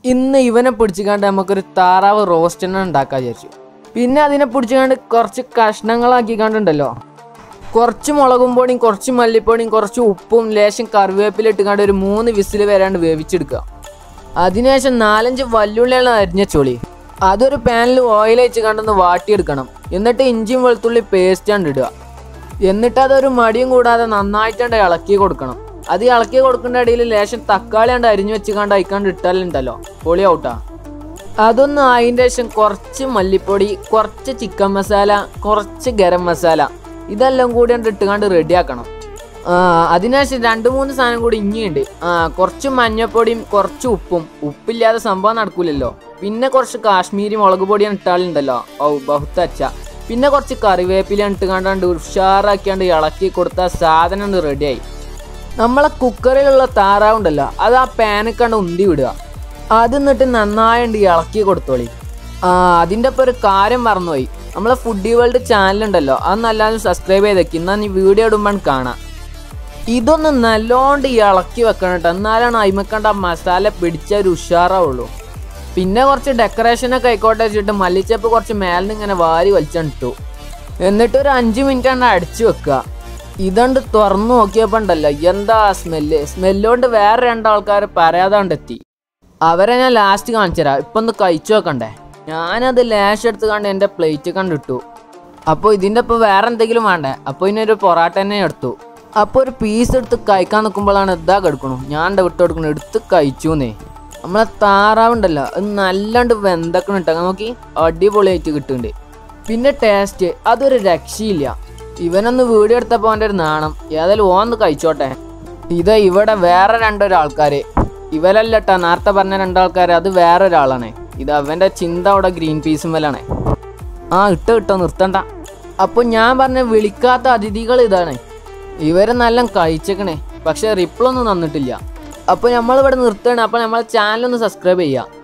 ഇന്ന് ഇവനെ പിടിച്ചിക്കാണ്ട് നമുക്കൊരു താറാവ് റോസ്റ്റ് തന്നെ ഉണ്ടാക്കാൻ വിചാരിച്ചു പിന്നെ അതിനെ പിടിച്ചിക്കാണ്ട് കുറച്ച് കഷ്ണങ്ങളാക്കിക്കാണ്ടുണ്ടല്ലോ കുറച്ച് മുളകും പൊടിയും കുറച്ച് മല്ലിപ്പൊടിയും കുറച്ച് ഉപ്പും ലേശം കറിവേപ്പില ഇട്ടുകാണ്ട് ഒരു മൂന്ന് വിസിൽ വരാണ്ട് വേവിച്ചെടുക്കുക അതിനുശേഷം നാലഞ്ച് വല്ലുള്ളിയാണ് അരിഞ്ഞ ചൊളി അതൊരു പാനിൽ ഓയിൽ വെച്ച് കണ്ടൊന്ന് വാട്ടിയെടുക്കണം എന്നിട്ട് ഇഞ്ചിയും വെളുത്തുള്ളി പേസ്റ്റ് ആണ് ഇടുക എന്നിട്ട് അതൊരു മടിയും കൂടാതെ നന്നായിട്ടുണ്ട് ഇളക്കി കൊടുക്കണം അത് ഇളക്കി കൊടുക്കേണ്ട ഇടയിൽ ലേശം തക്കാളി കണ്ട് അരിഞ്ഞു വെച്ച് കണ്ട് അയക്കാണ്ട് ഇട്ടാലുണ്ടല്ലോ പൊളി ഔട്ടാ അതൊന്ന് അതിൻ്റെ ശേഷം കുറച്ച് മല്ലിപ്പൊടി കുറച്ച് ചിക്കൻ മസാല കുറച്ച് ഗരം മസാല ഇതെല്ലാം കൂടി കണ്ട് ഇട്ടുകാണ്ട് റെഡിയാക്കണം ആ അതിനുശേഷം രണ്ട് മൂന്ന് സാധനം കൂടി ഇനിയുണ്ട് ആ കുറച്ച് മഞ്ഞപ്പൊടിയും കുറച്ച് ഉപ്പും ഉപ്പില്ലാതെ സംഭവം നടക്കൂലല്ലോ പിന്നെ കുറച്ച് കാശ്മീരി മുളക് പൊടിയാണ് ഇട്ടാളുണ്ടല്ലോ ഔ ബഹുത്തച്ച പിന്നെ കുറച്ച് കറിവേപ്പില ഇട്ട് കണ്ടാണ്ട് ഉഷാറാക്കിയാണ്ട് ഇളക്കി കൊടുത്ത സാധനം റെഡിയായി നമ്മളെ കുക്കറിലുള്ള താറാവുണ്ടല്ലോ അത് ആ പാനിൽ കണ്ട് ഉന്തി വിടുക അത് എന്നിട്ട് നന്നായിട്ട് ഇളക്കി കൊടുത്തോളി ആ അതിൻ്റെ ഒപ്പം ഒരു കാര്യം മറന്നുപോയി നമ്മളെ ഫുഡി വേൾഡ് ചാനലുണ്ടല്ലോ അത് നല്ലാതെ സബ്സ്ക്രൈബ് ചെയ്തേക്ക് എന്നാൽ നീ വീഡിയോ ഇടുമ്പോൾ കാണാം ഇതൊന്ന് നല്ലോണ്ട് ഇളക്കി വെക്കണം കേട്ടോ എന്നാലാണ് അയിമക്കണ്ട ആ മസാല പിടിച്ച ഒരു ഉഷാറാവുള്ളൂ പിന്നെ കുറച്ച് ഡെക്കറേഷനൊക്കെ ആയിക്കോട്ടെ വെച്ചിട്ട് മല്ലിച്ചപ്പ് കുറച്ച് മേലിന് ഇങ്ങനെ വാരി വലിച്ചിട്ടു എന്നിട്ട് ഒരു അഞ്ച് മിനിറ്റ് ആണ് അടിച്ചു വെക്കുക ഇതണ്ട് തുറന്നു നോക്കിയപ്പോൾ ഉണ്ടല്ലോ എന്താ സ്മെല്ല് സ്മെല്ല് കൊണ്ട് വേറെ രണ്ടാൾക്കാർ പറയാതാണ്ട് എത്തി അവരെ ഞാൻ ലാസ്റ്റ് കാണിച്ചുതരാം ഇപ്പം ഒന്ന് കഴിച്ചു നോക്കണ്ടേ ഞാനത് ലാഷ് എടുത്ത് കണ്ട് എൻ്റെ പ്ലേറ്റ് കണ്ടിട്ടു അപ്പോൾ ഇതിൻ്റെ ഒപ്പം വേറെ എന്തെങ്കിലും വേണ്ടേ അപ്പോൾ ഇതിനൊരു പൊറാട്ട തന്നെ എടുത്തു അപ്പോൾ ഒരു പീസ് എടുത്ത് കഴിക്കാൻ നിൽക്കുമ്പോഴാണ് ഇതാ കിടക്കണു ഞാൻ എൻ്റെ വിട്ട് കൊടുക്കണു എടുത്ത് കഴിച്ചുന്നേ നമ്മളെ താറാവുണ്ടല്ലോ അത് നല്ലാണ്ട് വെന്തക്കണം ഇട്ടങ്ങ നോക്കി അടിപൊളിയായിട്ട് കിട്ടുന്നുണ്ട് പിന്നെ ടേസ്റ്റ് അതൊരു രക്ഷയില്ല ഇവനൊന്ന് വീഡിയോ എടുത്തപ്പോൾ അവൻ്റെ ഒരു നാണം ഏതായാലും ഓന്ന് കഴിച്ചോട്ടെ ഇത് ഇവിടെ വേറെ രണ്ടൊരാൾക്കാർ ഇവരല്ലട്ടാ നേരത്തെ പറഞ്ഞ രണ്ടാൾക്കാർ അത് വേറെ ഒരാളാണ് ഇത് അവൻ്റെ ചിന്ത അവിടെ ഗ്രീൻ പീസും മേലാണ് ആ ഇട്ടോ ഇട്ടോ നിർത്തണ്ട അപ്പോൾ ഞാൻ പറഞ്ഞ വിളിക്കാത്ത അതിഥികൾ ഇതാണ് ഇവര് നല്ല കഴിച്ചേക്കണേ പക്ഷെ റിപ്ലൈ ഒന്നും തന്നിട്ടില്ല അപ്പോൾ നമ്മൾ ഇവിടെ നിർത്തുകയാണ് അപ്പോൾ നമ്മളെ ചാനൽ ഒന്ന് സബ്സ്ക്രൈബ് ചെയ്യുക